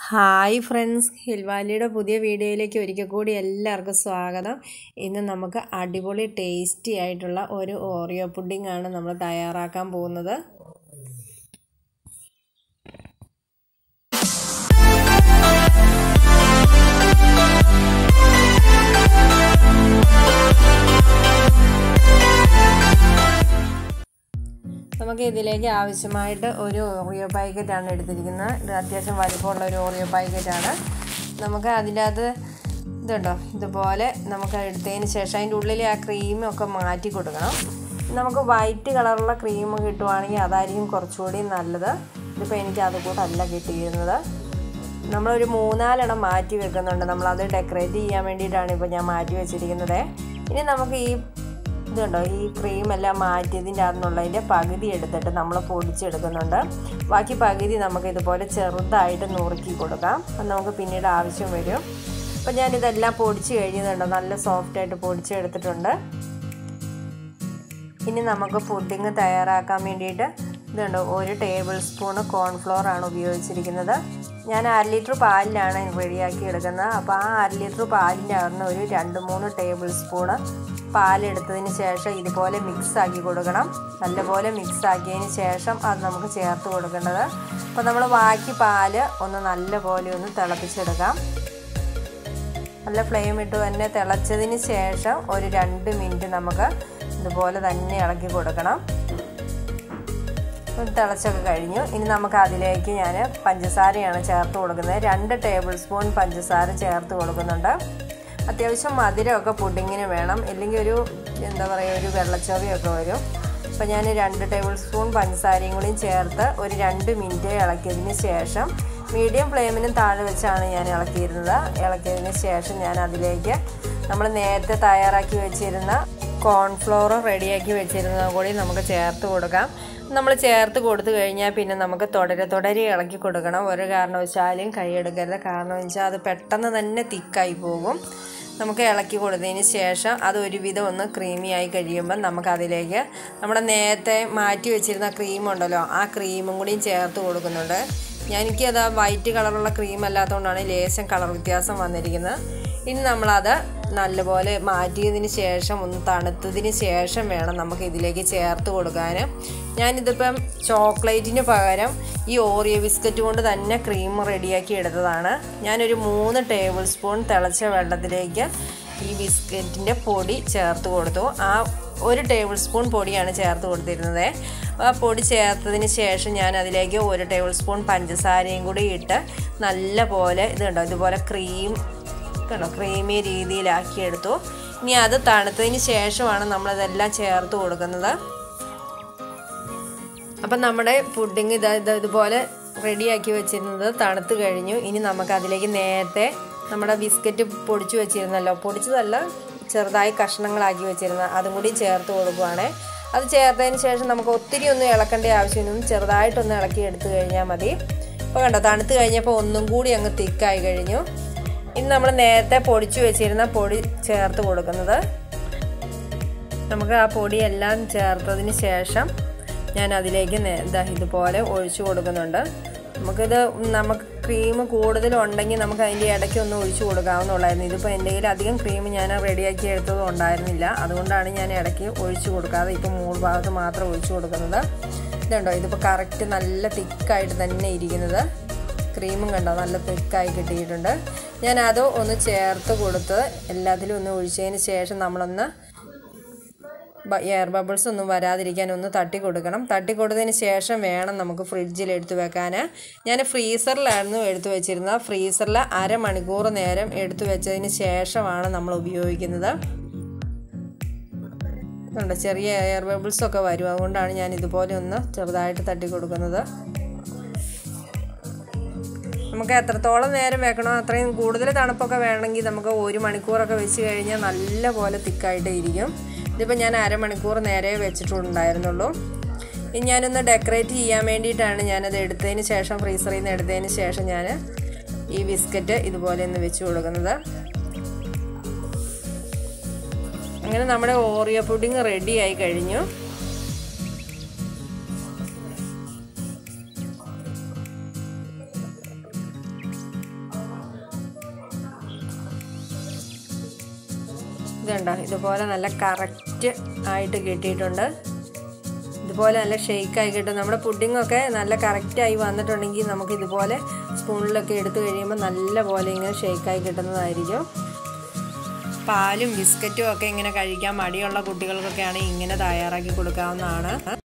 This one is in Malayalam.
ഹായ് ഫ്രണ്ട്സ് ഹിൽവാലിയുടെ പുതിയ വീഡിയോയിലേക്ക് ഒരിക്കൽ കൂടി എല്ലാവർക്കും സ്വാഗതം ഇന്ന് നമുക്ക് അടിപൊളി ടേസ്റ്റി ആയിട്ടുള്ള ഒരു ഓറിയോ പുഡിംഗ് ആണ് നമ്മൾ തയ്യാറാക്കാൻ പോകുന്നത് നമുക്ക് ഇതിലേക്ക് ആവശ്യമായിട്ട് ഒരു ഓറിയോ പാക്കറ്റാണ് എടുത്തിരിക്കുന്നത് ഇത് അത്യാവശ്യം വലിപ്പമുള്ള ഒരു ഓറിയോ പാക്കറ്റാണ് നമുക്ക് അതിൻ്റെ അകത്ത് ഇതുണ്ടോ ഇതുപോലെ നമുക്ക് എടുത്തതിന് ശേഷം അതിൻ്റെ ഉള്ളിൽ ആ ക്രീമൊക്കെ മാറ്റി കൊടുക്കണം നമുക്ക് വൈറ്റ് കളറുള്ള ക്രീം കിട്ടുവാണെങ്കിൽ അതായിരിക്കും കുറച്ചുകൂടി നല്ലത് ഇതിപ്പോൾ എനിക്ക് അതുകൂട്ടല്ല കിട്ടിയിരുന്നത് നമ്മളൊരു മൂന്നാലെണ്ണം മാറ്റി വെക്കുന്നുണ്ട് നമ്മളത് ഡെക്കറേറ്റ് ചെയ്യാൻ വേണ്ടിയിട്ടാണ് ഇപ്പോൾ ഞാൻ മാറ്റി വെച്ചിരിക്കുന്നത് ഇനി നമുക്ക് ഈ ഇതുണ്ടോ ഈ ക്രീം എല്ലാം മാറ്റിയതിൻ്റെ അകത്തുനിന്നുള്ളതിൻ്റെ പകുതി എടുത്തിട്ട് നമ്മൾ പൊടിച്ചെടുക്കുന്നുണ്ട് ബാക്കി പകുതി നമുക്ക് ഇതുപോലെ ചെറുതായിട്ട് നുറുക്കി കൊടുക്കാം അത് നമുക്ക് പിന്നീട് ആവശ്യം വരും അപ്പം ഞാനിതെല്ലാം പൊടിച്ച് കഴിഞ്ഞതുണ്ടോ നല്ല സോഫ്റ്റായിട്ട് പൊടിച്ചെടുത്തിട്ടുണ്ട് ഇനി നമുക്ക് പുഡിങ് തയ്യാറാക്കാൻ വേണ്ടിയിട്ട് ഇതുണ്ട് ഒരു ടേബിൾ സ്പൂണ് കോൺഫ്ലോർ ആണ് ഉപയോഗിച്ചിരിക്കുന്നത് ഞാൻ അര ലിറ്റർ പാലിലാണ് റെഡിയാക്കി എടുക്കുന്നത് അപ്പോൾ ആ അര ലിറ്റർ പാലിൻ്റെ അകത്ത് ഒരു രണ്ട് മൂന്ന് ടേബിൾ സ്പൂണ് പാലെടുത്തതിന് ശേഷം ഇതുപോലെ മിക്സ് ആക്കി കൊടുക്കണം നല്ലപോലെ മിക്സ് ആക്കിയതിന് ശേഷം അത് നമുക്ക് ചേർത്ത് കൊടുക്കേണ്ടത് അപ്പോൾ നമ്മൾ ബാക്കി പാല് ഒന്ന് നല്ലപോലെ ഒന്ന് തിളപ്പിച്ചെടുക്കാം നല്ല ഫ്ലെയിം ഇട്ട് തന്നെ തിളച്ചതിന് ശേഷം ഒരു രണ്ട് മിനിറ്റ് നമുക്ക് ഇതുപോലെ തന്നെ ഇളക്കി കൊടുക്കണം തിളച്ചൊക്കെ കഴിഞ്ഞു ഇനി നമുക്ക് അതിലേക്ക് ഞാൻ പഞ്ചസാരയാണ് ചേർത്ത് കൊടുക്കുന്നത് രണ്ട് ടേബിൾ സ്പൂൺ പഞ്ചസാര ചേർത്ത് കൊടുക്കുന്നുണ്ട് അത്യാവശ്യം മധുരമൊക്കെ പുഡിങ്ങിന് വേണം ഇല്ലെങ്കിൽ ഒരു എന്താ പറയുക ഒരു വെള്ളച്ചൊവയൊക്കെ വരും അപ്പോൾ ഞാൻ രണ്ട് ടേബിൾ സ്പൂൺ പഞ്ചസാരയും കൂടിയും ചേർത്ത് ഒരു രണ്ട് മിനിറ്റ് ഇളക്കിയതിന് ശേഷം മീഡിയം ഫ്ലെയിമിനും താഴെ വെച്ചാണ് ഞാൻ ഇളക്കിയിരുന്നത് ഇളക്കിയതിന് ശേഷം ഞാൻ അതിലേക്ക് നമ്മൾ നേരത്തെ തയ്യാറാക്കി വെച്ചിരുന്ന കോൺഫ്ലോർ റെഡിയാക്കി വെച്ചിരുന്നത് കൂടി നമുക്ക് ചേർത്ത് കൊടുക്കാം നമ്മൾ ചേർത്ത് കൊടുത്തു കഴിഞ്ഞാൽ പിന്നെ നമുക്ക് തുടരെ തുടരെ ഇളക്കി കൊടുക്കണം ഒരു കാരണവശാലും കൈയെടുക്കരുത് കാരണം വെച്ചാൽ അത് പെട്ടെന്ന് തന്നെ തിക്കായി പോകും നമുക്ക് ഇളക്കി കൊടുത്തതിന് ശേഷം അത് ഒരുവിധം ഒന്ന് ക്രീമി ആയി കഴിയുമ്പോൾ നമുക്ക് അതിലേക്ക് നമ്മുടെ നേരത്തെ മാറ്റി വെച്ചിരുന്ന ക്രീം ഉണ്ടല്ലോ ആ ക്രീമും കൂടിയും ചേർത്ത് കൊടുക്കുന്നുണ്ട് ഞാൻ എനിക്കത് ആ വൈറ്റ് കളറുള്ള ക്രീം അല്ലാത്തതുകൊണ്ടാണ് ലേശം കളർ വ്യത്യാസം വന്നിരിക്കുന്നത് ഇനി നമ്മളത് നല്ലപോലെ മാറ്റിയതിന് ശേഷം ഒന്ന് തണുത്തതിന് ശേഷം വേണം നമുക്ക് ഇതിലേക്ക് ചേർത്ത് കൊടുക്കാൻ ഞാനിതിപ്പം ചോക്ലേറ്റിന് പകരം ഈ ഓറിയോ ബിസ്ക്കറ്റ് കൊണ്ട് തന്നെ ക്രീം റെഡിയാക്കി എടുത്തതാണ് ഞാനൊരു മൂന്ന് ടേബിൾ സ്പൂൺ തിളച്ച വെള്ളത്തിലേക്ക് ഈ ബിസ്ക്കറ്റിൻ്റെ പൊടി ചേർത്ത് കൊടുത്തു ആ ഒരു ടേബിൾ സ്പൂൺ പൊടിയാണ് ചേർത്ത് കൊടുത്തിരുന്നത് ആ പൊടി ചേർത്തതിന് ശേഷം ഞാൻ അതിലേക്ക് ഒരു ടേബിൾ സ്പൂൺ പഞ്ചസാരയും കൂടി ഇട്ട് നല്ല പോലെ ഇതുണ്ടോ ഇതുപോലെ ക്രീം കണ്ടോ ക്രീമി രീതിയിലാക്കി എടുത്തു ഇനി അത് തണുത്തതിന് ശേഷമാണ് നമ്മളിതെല്ലാം ചേർത്ത് കൊടുക്കുന്നത് അപ്പം നമ്മുടെ പുഡിങ് ഇത് ഇത് ഇതുപോലെ റെഡിയാക്കി വെച്ചിരുന്നത് തണുത്ത് കഴിഞ്ഞു ഇനി നമുക്ക് അതിലേക്ക് നേരത്തെ നമ്മുടെ ബിസ്ക്കറ്റ് പൊടിച്ചു വെച്ചിരുന്നല്ലോ പൊടിച്ചതല്ല ചെറുതായി കഷ്ണങ്ങളാക്കി വെച്ചിരുന്ന അതും കൂടി ചേർത്ത് കൊടുക്കുവാണേ അത് ചേർത്തതിന് ശേഷം നമുക്ക് ഒത്തിരി ഒന്നും ഇളക്കേണ്ട ആവശ്യമൊന്നും ചെറുതായിട്ടൊന്ന് ഇളക്കി എടുത്തു കഴിഞ്ഞാൽ മതി ഇപ്പോൾ കണ്ടോ തണുത്ത് കഴിഞ്ഞപ്പോൾ ഒന്നും കൂടി അങ്ങ് തിക്കായി കഴിഞ്ഞു ഇനി നമ്മൾ നേരത്തെ പൊടിച്ചു വെച്ചിരുന്ന പൊടി ചേർത്ത് കൊടുക്കുന്നത് നമുക്ക് ആ പൊടിയെല്ലാം ചേർത്തതിന് ശേഷം ഞാൻ അതിലേക്ക് ഇതാ ഇതുപോലെ ഒഴിച്ചു കൊടുക്കുന്നുണ്ട് നമുക്കിത് നമുക്ക് ക്രീം കൂടുതലുണ്ടെങ്കിൽ നമുക്ക് അതിൻ്റെ ഇടയ്ക്ക് ഒന്ന് ഒഴിച്ചു കൊടുക്കാവുന്നുള്ളായിരുന്നു ഇതിപ്പോൾ എൻ്റെ കയ്യിൽ അധികം ക്രീം ഞാൻ റെഡിയാക്കി എടുത്തതും ഉണ്ടായിരുന്നില്ല അതുകൊണ്ടാണ് ഞാൻ ഇടയ്ക്ക് ഒഴിച്ചു കൊടുക്കാതെ ഇപ്പോൾ മൂന്ന് ഭാഗത്ത് മാത്രം ഒഴിച്ചു കൊടുക്കുന്നത് ഇതുണ്ടോ ഇതിപ്പോൾ കറക്റ്റ് നല്ല തിക്കായിട്ട് തന്നെ ഇരിക്കുന്നത് ക്രീമും കണ്ടോ നല്ല തിക്കായി കിട്ടിയിട്ടുണ്ട് ഞാൻ അത് ഒന്ന് ചേർത്ത് കൊടുത്ത് എല്ലാത്തിലും ഒന്ന് ഒഴിച്ചതിന് ശേഷം നമ്മളൊന്ന് എയർ ബബിൾസ് ഒന്നും വരാതിരിക്കാൻ ഒന്ന് തട്ടി കൊടുക്കണം തട്ടി കൊടുത്തതിന് ശേഷം വേണം നമുക്ക് ഫ്രിഡ്ജിൽ എടുത്തു വെക്കാൻ ഞാൻ ഫ്രീസറിലായിരുന്നു എടുത്തു വെച്ചിരുന്നത് ഫ്രീസറിൽ അരമണിക്കൂർ നേരം എടുത്തു വെച്ചതിന് ശേഷമാണ് നമ്മൾ ഉപയോഗിക്കുന്നത് ഉണ്ട് ചെറിയ എയർ ബബിൾസ് ഒക്കെ വരും അതുകൊണ്ടാണ് ഞാൻ ഇതുപോലെ ഒന്ന് ചെറുതായിട്ട് തട്ടി കൊടുക്കുന്നത് നമുക്ക് എത്രത്തോളം നേരം വെക്കണോ അത്രയും കൂടുതൽ തണുപ്പൊക്കെ വേണമെങ്കിൽ നമുക്ക് ഒരു മണിക്കൂറൊക്കെ വെച്ച് കഴിഞ്ഞാൽ നല്ല പോലെ തിക്കായിട്ട് ഇരിക്കും ഇതിപ്പോൾ ഞാൻ അരമണിക്കൂർ നേരെ വെച്ചിട്ടുണ്ടായിരുന്നുള്ളൂ ഇനി ഞാനൊന്ന് ഡെക്കറേറ്റ് ചെയ്യാൻ വേണ്ടിയിട്ടാണ് ഞാനത് എടുത്തതിന് ശേഷം ഫ്രീസറിൽ നിന്ന് എടുത്തതിന് ശേഷം ഞാൻ ഈ ബിസ്ക്കറ്റ് ഇതുപോലെ ഒന്ന് വെച്ച് കൊടുക്കുന്നത് അങ്ങനെ നമ്മുടെ ഓറിയോ പുഡിങ് റെഡി ആയി കഴിഞ്ഞു ഇതുണ്ടോ ഇതുപോലെ നല്ല കറക്റ്റ് ആയിട്ട് കിട്ടിയിട്ടുണ്ട് ഇതുപോലെ നല്ല ഷെയ്ക്കായി കിട്ടും നമ്മുടെ പുഡിങ്ങൊക്കെ നല്ല കറക്റ്റായി വന്നിട്ടുണ്ടെങ്കിൽ നമുക്ക് ഇതുപോലെ സ്പൂണിലൊക്കെ എടുത്തു കഴിയുമ്പോൾ നല്ല പോലെ ഇങ്ങനെ ഷെയ്ക്കായി കിട്ടുന്നതായിരിക്കും പാലും ബിസ്ക്കറ്റും ഒക്കെ ഇങ്ങനെ കഴിക്കാൻ മടിയുള്ള കുട്ടികൾക്കൊക്കെ ആണെങ്കിൽ ഇങ്ങനെ തയ്യാറാക്കി കൊടുക്കാവുന്നതാണ്